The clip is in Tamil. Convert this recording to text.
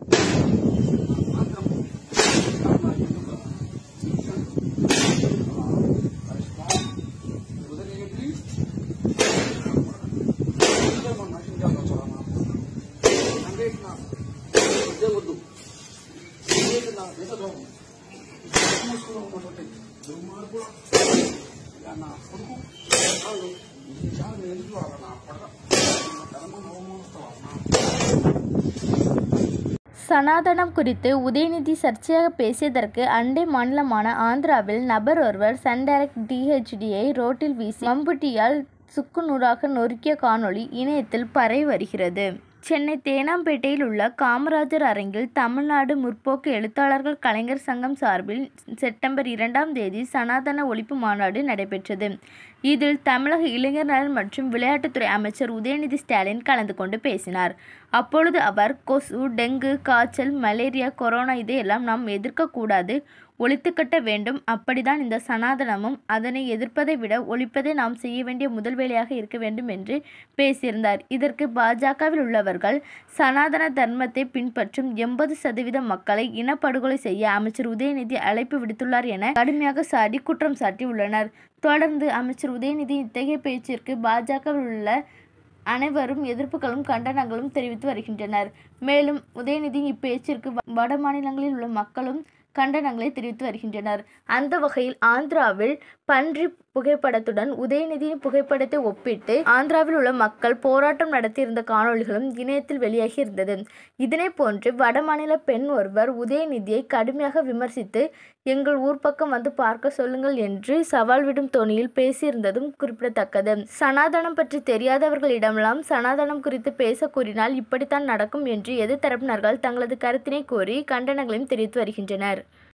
சனாதனம் குறித்து உதயநிதி சர்ச்சையாக பேசியதற்கு அண்டை மாநிலமான ஆந்திராவில் நபர் ஒருவர் சன்டைரக்ட் டிஹெச்டியை ரோட்டில் வீசி மம்புட்டியால் சுக்குநூறாக நொறுக்கிய காணொளி இணையத்தில் பரவி வருகிறது சென்னை தேனாம்பேட்டையில் உள்ள காமராஜர் அரங்கில் தமிழ்நாடு முற்போக்கு எழுத்தாளர்கள் கலைஞர் சங்கம் சார்பில் செப்டம்பர் இரண்டாம் தேதி சனாதன ஒழிப்பு மாநாடு நடைபெற்றது இதில் தமிழக இளைஞர் நலன் மற்றும் விளையாட்டுத்துறை அமைச்சர் உதயநிதி ஸ்டாலின் கலந்து கொண்டு பேசினார் அப்பொழுது அவர் கொசு டெங்கு காய்ச்சல் மலேரியா கொரோனா இதையெல்லாம் நாம் எதிர்க்கக்கூடாது ஒழித்துக்கட்ட வேண்டும் அப்படிதான் இந்த சனாதனமும் அதனை எதிர்ப்பதை விட ஒழிப்பதே நாம் செய்ய வேண்டிய முதல் வேலையாக இருக்க வேண்டும் என்று பேசியிருந்தார் இதற்கு பாஜகவில் உள்ளவர்கள் சனாதன தர்மத்தை பின்பற்றும் எண்பது சதவீத மக்களை இனப்படுகொலை செய்ய அமைச்சர் உதயநிதி அழைப்பு விடுத்துள்ளார் என கடுமையாக சாடி குற்றம் சாட்டியுள்ளனர் தொடர்ந்து அமைச்சர் உதயநிதி இத்தகைய பேச்சிற்கு பாஜகவில் உள்ள அனைவரும் எதிர்ப்புகளும் கண்டனங்களும் தெரிவித்து வருகின்றனர் மேலும் உதயநிதி இப்பேச்சிற்கு வட மாநிலங்களில் உள்ள மக்களும் கண்டனங்களை தெரிவித்து வருகின்றனர் அந்த வகையில் ஆந்திராவில் பன்றி புகைப்படத்துடன் உதயநிதியின் புகைப்படத்தை ஒப்பிட்டு ஆந்திராவில் உள்ள மக்கள் போராட்டம் நடத்தியிருந்த காணொளிகளும் இணையத்தில் வெளியாகி இருந்தது இதனை போன்று வடமாநில பெண் ஒருவர் உதயநிதியை கடுமையாக விமர்சித்து எங்கள் ஊர் பக்கம் வந்து பார்க்க சொல்லுங்கள் என்று சவால் விடும் தொனியில் பேசியிருந்ததும் குறிப்பிடத்தக்கது சனாதனம் பற்றி தெரியாதவர்களிடமெல்லாம் சனாதனம் குறித்து பேச கூறினால் இப்படித்தான் நடக்கும் என்று எதிர்த்தரப்பினர்கள் தங்களது கருத்தினை கூறி கண்டனங்களையும் தெரிவித்து வருகின்றனர்